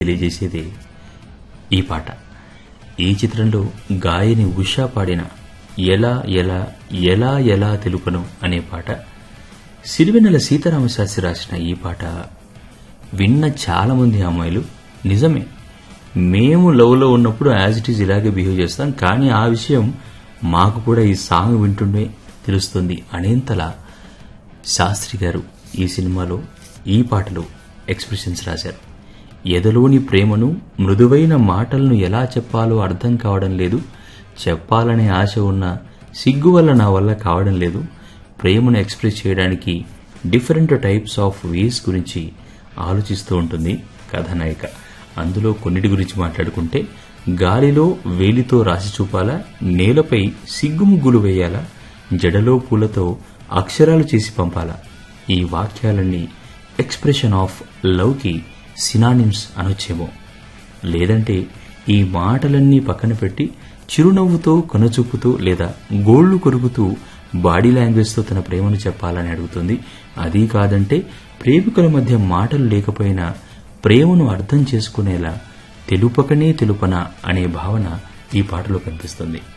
తెలియజేసేదే ఈ పాట ఈ చిత్రంలో గాయని ఉషా పాడిన ఎలా ఎలా ఎలా ఎలా తెలుపను అనే పాట సిరివెన్నెల సీతారామశాస్త్రి రాసిన ఈ పాట విన్న చాలా మంది అమ్మాయిలు నిజమే మేము లవ్లో ఉన్నప్పుడు యాజ్ ఇట్ ఈజ్ ఇలాగే బిహేవ్ చేస్తాం కానీ ఆ విషయం మాకు కూడా ఈ సాంగ్ వింటుండే తెలుస్తుంది అనేంతలా శాస్త్రి గారు ఈ సినిమాలో ఈ పాటలో ఎక్స్ప్రెషన్స్ రాశారు ఎదలోని ప్రేమను మృదువైన మాటలను ఎలా చెప్పాలో అర్థం కావడం లేదు చెప్పాలనే ఆశ ఉన్న సిగ్గు వల్ల నా వల్ల కావడం లేదు ప్రేమను ఎక్స్ప్రెస్ చేయడానికి డిఫరెంట్ టైప్స్ ఆఫ్ వేస్ గురించి ఆలోచిస్తూ ఉంటుంది కథానాయిక అందులో కొన్నిటి గురించి మాట్లాడుకుంటే గాలిలో వేలితో రాసి చూపాలా నేలపై సిగ్గుముగ్గులు వేయాలా జడలో పూలతో అక్షరాలు చేసి పంపాలా ఈ వాక్యాలన్నీ ఎక్స్ప్రెషన్ ఆఫ్ లవ్కి సినానిమ్స్ అనొచ్చేమో లేదంటే ఈ మాటలన్నీ పక్కన పెట్టి చిరునవ్వుతో కొనచూపుతూ లేదా గోళ్లు కొరుకుతూ బాడీ లాంగ్వేజ్తో తన ప్రేమను చెప్పాలని అడుగుతుంది అదీ కాదంటే ప్రేమికుల మధ్య మాటలు లేకపోయినా ప్రేమను అర్థం చేసుకునేలా తెలుపకనే తెలుపన అనే భావన ఈ పాటలో కనిపిస్తుంది